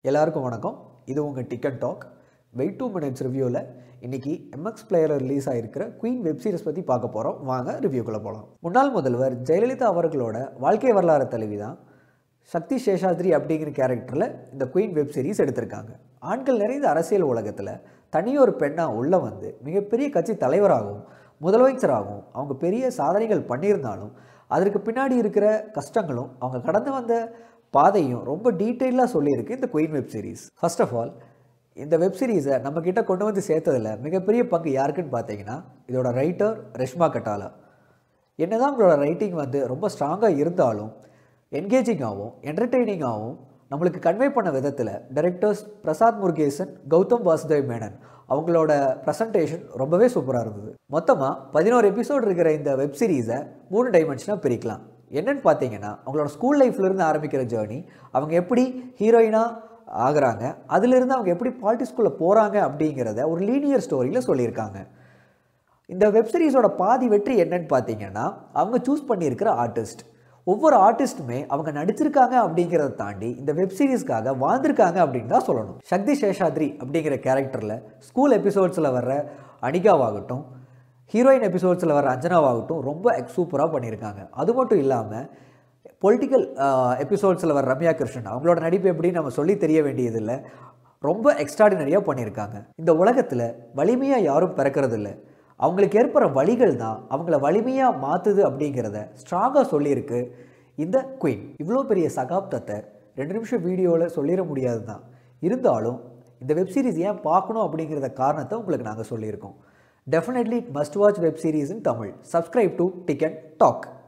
எல்லாருக்கும் வணக்கம் இது உங்கள் ticket talk wait two minutes ரிவ்யூவில் இன்னைக்கு எம்எக்ஸ் பிளேயரில் ரிலீஸ் ஆகிருக்கிற குயின் வெப் சீரிஸ் பற்றி பார்க்க போகிறோம் வாங்க ரிவ்யூக்குள்ளே போகலாம் முன்னாள் முதல்வர் ஜெயலலிதா அவர்களோட வாழ்க்கை வரலாறு தலைவி தான் சக்தி சேஷாத்ரி அப்படிங்கிற கேரக்டரில் இந்த குயின் வெப் சீரிஸ் எடுத்திருக்காங்க ஆண்கள் நிறைந்த அரசியல் உலகத்தில் தனியொரு பெண்ணாக உள்ள வந்து மிகப்பெரிய கட்சி தலைவராகவும் முதலமைச்சராகவும் அவங்க பெரிய சாதனைகள் பண்ணியிருந்தாலும் அதற்கு பின்னாடி இருக்கிற கஷ்டங்களும் அவங்க கடந்து வந்த பாதையும் ரொம்ப டீட்டெயிலாக சொல்லியிருக்கு இந்த Queen web series first of all இந்த வெப் சீரிஸை நம்ம கிட்ட கொண்டு வந்து சேர்த்ததில் மிகப்பெரிய பங்கு யாருக்குன்னு பார்த்தீங்கன்னா இதோட ரைட்டர் ரெஷ்மா கட்டாலா என்னதான் உங்களோட ரைட்டிங் வந்து ரொம்ப ஸ்ட்ராங்காக இருந்தாலும் என்கேஜிங்காகவும் என்டர்டெய்னிங்காகவும் நம்மளுக்கு கன்வே பண்ண விதத்தில் டைரக்டர்ஸ் பிரசாத் முருகேசன் கௌதம் வாசுதேவ் மேனன் அவங்களோட ப்ரெசன்டேஷன் ரொம்பவே சூப்பராக இருந்தது மொத்தமாக பதினோரு எபிசோட் இருக்கிற இந்த வெப் சீரிஸை மூணு டைமென்ஷனாக பிரிக்கலாம் என்னன்னு பார்த்தீங்கன்னா அவங்களோட ஸ்கூல் லைஃப்லேருந்து ஆரம்பிக்கிற ஜேர்னி அவங்க எப்படி ஹீரோயினாக ஆகுறாங்க அதிலிருந்து அவங்க எப்படி பாலிட்டிக்ஸ்குள்ளே போகிறாங்க அப்படிங்கிறத ஒரு லீனியர் ஸ்டோரியில் சொல்லியிருக்காங்க இந்த வெப் சீரிஸோட பாதி வெற்றி என்னன்னு பார்த்தீங்கன்னா அவங்க சூஸ் பண்ணியிருக்கிற ஆர்டிஸ்ட் ஒவ்வொரு ஆர்டிஸ்ட்டுமே அவங்க நடிச்சிருக்காங்க அப்படிங்கிறத தாண்டி இந்த வெப் சீரிஸ்க்காக வாழ்ந்திருக்காங்க அப்படின்னு தான் சொல்லணும் சக்தி சேஷாத்ரி அப்படிங்கிற கேரக்டரில் ஸ்கூல் எபிசோட்ஸில் வர்ற அனிகாவாகட்டும் ஹீரோயின் எபிசோட்ஸில் வர அஞ்சனாவாகட்டும் ரொம்ப சூப்பராக பண்ணியிருக்காங்க அது மட்டும் இல்லாமல் பொலிட்டிக்கல் எபிசோட்ஸில் வர ரம்யா கிருஷ்ணன் அவங்களோட நடிப்பு எப்படின்னு நம்ம சொல்லி தெரிய வேண்டியதில்லை ரொம்ப எக்ஸ்ட்ராடினரியாக பண்ணியிருக்காங்க இந்த உலகத்தில் வலிமையாக யாரும் பிறக்கறதில்ல அவங்களுக்கு ஏற்படுற வழிகள் தான் அவங்கள வலிமையாக மாற்றுது அப்படிங்கிறத ஸ்ட்ராங்காக சொல்லியிருக்கு இந்த குயின் இவ்வளோ பெரிய சகாப்தத்தை ரெண்டு நிமிஷம் வீடியோவில் சொல்லிட முடியாது தான் இருந்தாலும் இந்த வெப் சீரிஸ் ஏன் பார்க்கணும் அப்படிங்கிறத காரணத்தை உங்களுக்கு நாங்கள் சொல்லியிருக்கோம் definitely must watch web series in Tamil subscribe to ticket talk